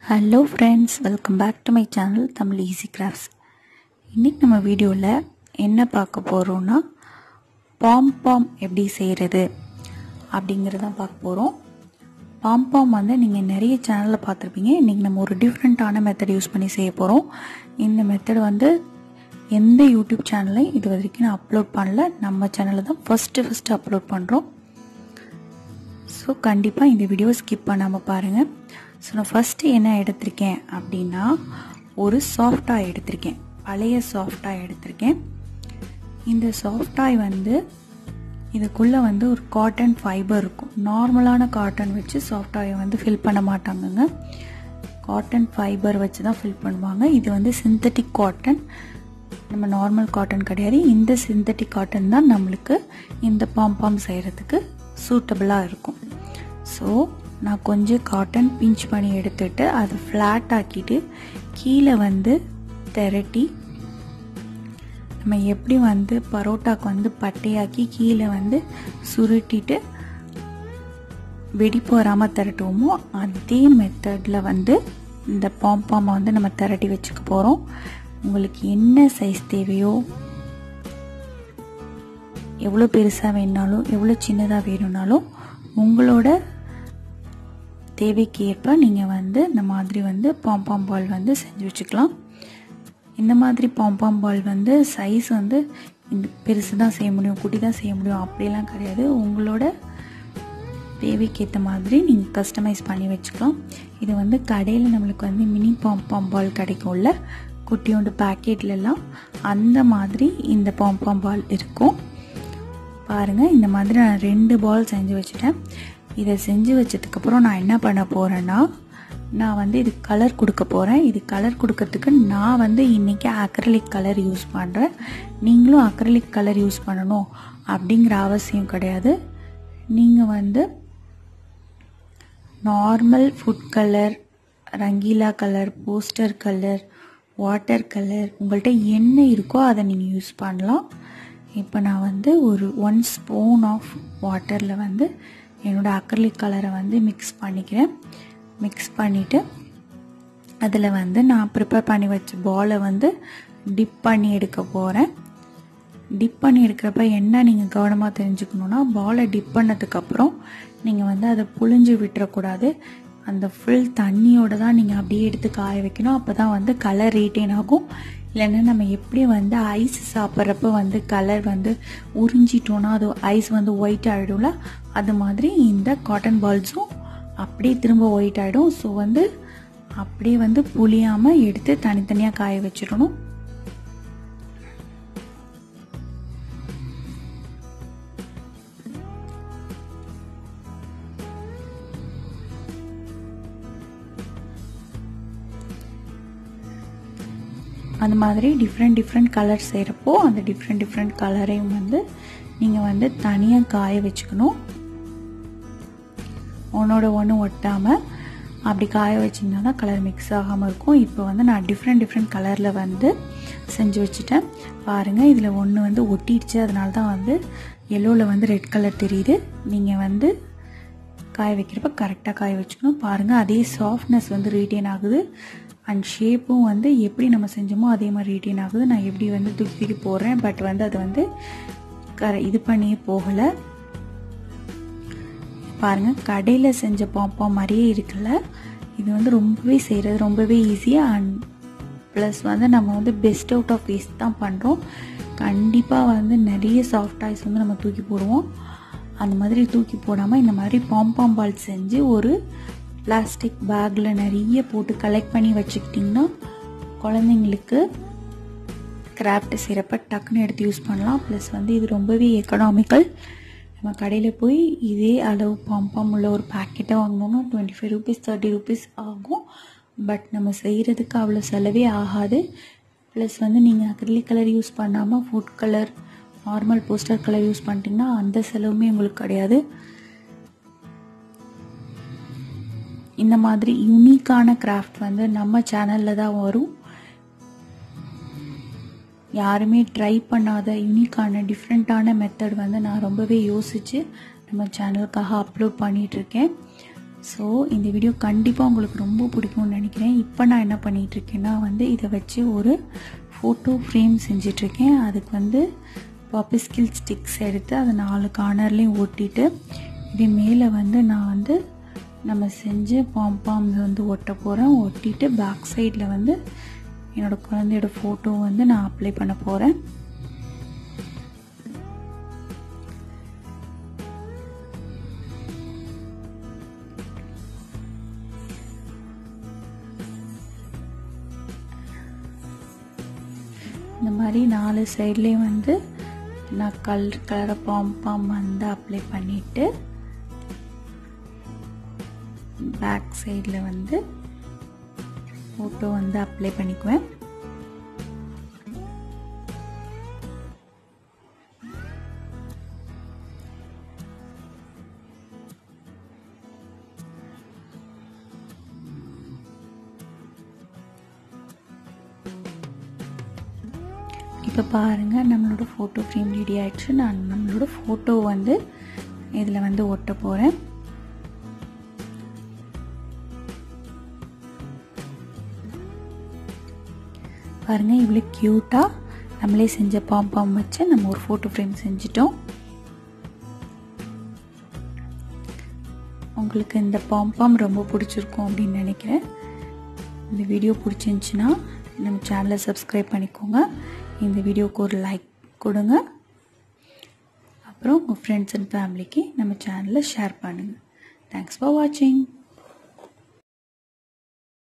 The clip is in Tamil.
hello friends welcome back to my channel Tamil easy crafts இன்றைக்கி நம்ம வீடியோவில் என்ன பார்க்க போகிறோன்னா பாம் பாம் எப்படி செய்கிறது அப்படிங்கிறதான் பார்க்க போகிறோம் பாம் பாம் வந்து நீங்கள் நிறைய சேனலில் பார்த்துருப்பீங்க இன்றைக்கி நம்ம ஒரு டிஃப்ரெண்ட்டான மெத்தட் யூஸ் பண்ணி செய்ய போகிறோம் இந்த மெத்தட் வந்து எந்த யூடியூப் சேனலையும் இது வரைக்கும் நான் அப்லோட் பண்ணல நம்ம சேனலில் தான் ஃபஸ்ட்டு ஃபஸ்ட்டு அப்லோட் பண்ணுறோம் ஸோ கண்டிப்பாக இந்த வீடியோவை ஸ்கிப் பண்ணாமல் பாருங்கள் ஸோ நான் ஃபஸ்ட்டு என்ன எடுத்திருக்கேன் அப்படின்னா ஒரு சாஃப்டாய் எடுத்திருக்கேன் பழைய சாஃப்டாய் எடுத்திருக்கேன் இந்த சாஃப்டாய் வந்து இதுக்குள்ளே வந்து ஒரு காட்டன் ஃபைபர் இருக்கும் நார்மலான காட்டன் வச்சு சாஃப்டாயை வந்து ஃபில் பண்ண மாட்டாங்கங்க காட்டன் ஃபைபர் வச்சு தான் ஃபில் பண்ணுவாங்க இது வந்து சிந்தட்டிக் காட்டன் நம்ம நார்மல் காட்டன் கிடையாது இந்த சிந்தட்டிக் காட்டன் தான் நம்மளுக்கு இந்த பாம்பாம் செய்கிறதுக்கு சூட்டபிளாக இருக்கும் ஸோ நான் கொஞ்சம் காட்டன் பிஞ்ச் பண்ணி எடுத்துட்டு அதை ஃப்ளாட் ஆக்கிட்டு கீழே வந்து திரட்டி நம்ம எப்படி வந்து பரோட்டாக்கு வந்து பட்டையாக்கி கீழே வந்து சுருட்டிட்டு வெடிப்பு வராமல் திரட்டுவோமோ அதே மெத்தடில் வந்து இந்த பாம்பாமை வந்து நம்ம திரட்டி வச்சுக்க போகிறோம் உங்களுக்கு என்ன சைஸ் தேவையோ எவ்வளோ பெருசாக வேணுனாலும் எவ்வளோ சின்னதாக வேணும்னாலும் உங்களோட தேவைக்கு ஏற்ப நீங்கள் வந்து இந்த மாதிரி வந்து பாம்பாம் பால் வந்து செஞ்சு வச்சுக்கலாம் இந்த மாதிரி பாம்பாம் பால் வந்து சைஸ் வந்து இந்த பெருசு தான் செய்ய முடியும் குட்டி தான் செய்ய முடியும் அப்படிலாம் கிடையாது உங்களோட தேவைக்கு ஏற்ற மாதிரி நீங்கள் கஸ்டமைஸ் பண்ணி வச்சுக்கலாம் இது வந்து கடையில் நம்மளுக்கு வந்து மினி பாம்பாம் பால் கிடைக்கும்ல குட்டியோண்டு பேக்கெட்லலாம் அந்த மாதிரி இந்த பாம்பாம் பால் இருக்கும் பாருங்கள் இந்த மாதிரி நான் ரெண்டு பால் செஞ்சு வச்சுட்டேன் இதை செஞ்சு வச்சதுக்கப்புறம் நான் என்ன பண்ண போகிறேன்னா நான் வந்து இது கலர் கொடுக்க போகிறேன் இது கலர் கொடுக்கறதுக்கு நான் வந்து இன்றைக்கி அக்ரலிக் கலர் யூஸ் பண்ணுறேன் நீங்களும் அக்ரலிக் கலர் யூஸ் பண்ணணும் அப்படிங்கிற அவசியம் கிடையாது நீங்கள் வந்து normal food colour Rangeela colour poster colour water colour உங்கள்கிட்ட என்ன இருக்கோ அதை நீங்கள் யூஸ் பண்ணலாம் இப்போ நான் வந்து ஒரு ஒன் ஸ்பூன் ஆஃப் வாட்டரில் வந்து என்னோடய அக்ரலிக் கலரை வந்து மிக்ஸ் பண்ணிக்கிறேன் மிக்ஸ் பண்ணிவிட்டு அதில் வந்து நான் ப்ரிப்பேர் பண்ணி வச்ச பாலை வந்து டிப் பண்ணி எடுக்க போகிறேன் டிப் பண்ணி எடுக்கிறப்ப என்ன நீங்கள் கவனமாக தெரிஞ்சுக்கணுன்னா பாலை டிப் பண்ணதுக்கப்புறம் நீங்கள் வந்து அதை புழிஞ்சு விட்டுறக்கூடாது அந்த ஃபுல் தண்ணியோட தான் நீங்கள் அப்படியே எடுத்து காய வைக்கணும் அப்போ தான் வந்து கலர் ரீட்டைன் ஆகும் இல்லைன்னா நம்ம எப்படி வந்து ஐஸ் சாப்பிட்றப்ப வந்து கலர் வந்து உறிஞ்சிட்டோன்னா அது ஐஸ் வந்து ஒயிட் ஆகிடும்ல அது மாதிரி இந்த காட்டன் பால்ஸும் அப்படியே திரும்ப ஒயிட் ஆகிடும் ஸோ வந்து அப்படியே வந்து புளியாமல் எடுத்து தனித்தனியாக காய வச்சிடணும் அந்த மாதிரி டிஃப்ரெண்ட் டிஃப்ரெண்ட் கலர் செய்கிறப்போ அந்த டிஃப்ரெண்ட் டிஃப்ரெண்ட் கலரையும் வந்து நீங்கள் வந்து தனியாக காய வச்சுக்கணும் ஒன்றோட ஒன்று ஒட்டாமல் அப்படி காய வச்சிங்கன்னா தான் கலர் மிக்ஸ் ஆகாமல் இருக்கும் இப்போ வந்து நான் டிஃப்ரெண்ட் டிஃப்ரெண்ட் கலரில் வந்து செஞ்சு வச்சுட்டேன் பாருங்கள் இதில் ஒன்று வந்து ஒட்டிடுச்சு அதனால தான் வந்து எல்லோவில் வந்து ரெட் கலர் தெரியுது நீங்கள் வந்து காய வைக்கிறப்ப கரெக்டாக காய வச்சுக்கணும் பாருங்கள் அதே சாஃப்ட்னஸ் வந்து ரீட்டைன் ஆகுது அண்ட் ஷேப்பும் வந்து எப்படி நம்ம செஞ்சோமோ அதே மாதிரி ரீட்டைன் ஆகுது நான் எப்படி வந்து தூக்கி தூக்கி போடுறேன் பட் வந்து அது வந்து கர இது பண்ணியே போகலை பாருங்கள் கடையில் செஞ்ச பாப்பா மாதிரியே இருக்குல்ல இது வந்து ரொம்பவே செய்கிறது ரொம்பவே ஈஸியாக அண்ட் ப்ளஸ் வந்து நம்ம வந்து பெஸ்ட் அவுட் ஆஃப் வேஸ்ட் தான் பண்ணுறோம் கண்டிப்பாக வந்து நிறைய சாஃப்ட் ஆய்ஸ் வந்து நம்ம தூக்கி போடுவோம் அந்த மாதிரி தூக்கி போடாமல் இந்த மாதிரி பாம்பாம் பால் செஞ்சு ஒரு பிளாஸ்டிக் பேக்கில் நிறைய போட்டு கலெக்ட் பண்ணி வச்சுக்கிட்டிங்கன்னா குழந்தைங்களுக்கு கிராஃப்ட் செய்கிறப்ப டக்குன்னு எடுத்து யூஸ் பண்ணலாம் ப்ளஸ் வந்து இது ரொம்பவே எக்கனாமிக்கல் நம்ம கடையில் போய் இதே அளவு பாம்பாம் உள்ள ஒரு பேக்கெட்டை வாங்கினோன்னா twenty five rupees thirty rupees ஆகும் பட் நம்ம செய்கிறதுக்கு அவ்வளோ செலவே ஆகாது ப்ளஸ் வந்து நீங்கள் அக்ரிலிக் கலர் யூஸ் பண்ணாமல் food colour normal poster colour use பண்ணிட்டீங்கன்னா அந்த செலவுமே உங்களுக்கு கிடையாது இந்த மாதிரி யூனிக்கான கிராஃப்ட் வந்து நம்ம சேனலில் தான் வரும் யாருமே ட்ரை பண்ணாத யூனிக்கான டிஃப்ரெண்ட்டான மெத்தட் வந்து நான் ரொம்பவே யோசித்து நம்ம சேனலுக்காக அப்லோட் பண்ணிகிட்ருக்கேன் ஸோ இந்த வீடியோ கண்டிப்பாக உங்களுக்கு ரொம்ப பிடிக்கும்னு நினைக்கிறேன் இப்போ நான் என்ன பண்ணிகிட்ருக்கேன்னா வந்து இதை வச்சு ஒரு ஃபோட்டோ ஃப்ரேம் செஞ்சிட்ருக்கேன் அதுக்கு வந்து பாப்பிஸ்கில் ஸ்டிக்ஸ் எடுத்து அதை நாலு கார்னர்லேயும் ஒட்டிட்டு இது மேலே வந்து நான் வந்து நம்ம செஞ்ச பாம்பாம்ஸ் வந்து ஒட்ட போகிறேன் ஒட்டிட்டு பேக் சைடில் வந்து என்னோடய குழந்தையோட ஃபோட்டோ வந்து நான் அப்ளை பண்ண போகிறேன் இந்த மாதிரி நாலு சைட்லேயும் வந்து நான் கலர் கலரை பாம்பாம் வந்து அப்ளை பண்ணிவிட்டு பேக் சைடில் வந்து ஃபோட்டோ வந்து அப்ளை பண்ணிக்குவேன் இப்போ பாருங்கள் நம்மளோட ஃபோட்டோ ஃப்ரேம் ரெடி ஆயிடுச்சு நான் நம்மளோட ஃபோட்டோ வந்து இதில் வந்து ஒட்ட போகிறேன் பாருங்கள் இவ்வளோ க்யூட்டாக நம்மளே செஞ்ச பாம்பாம் வச்சு நம்ம ஒரு ஃபோட்டோ ஃப்ரேம் செஞ்சிட்டோம் உங்களுக்கு இந்த பாம்பாம் ரொம்ப பிடிச்சிருக்கும் அப்படின்னு நினைக்கிறேன் இந்த வீடியோ பிடிச்சிருந்துச்சின்னா நம்ம சேனலை சப்ஸ்கிரைப் பண்ணிக்கோங்க இந்த வீடியோவுக்கு ஒரு லைக் கொடுங்க அப்புறம் உங்கள் ஃப்ரெண்ட்ஸ் அண்ட் ஃபேமிலிக்கு நம்ம சேனலை ஷேர் பண்ணுங்கள் தேங்க்ஸ் ஃபார் வாட்சிங்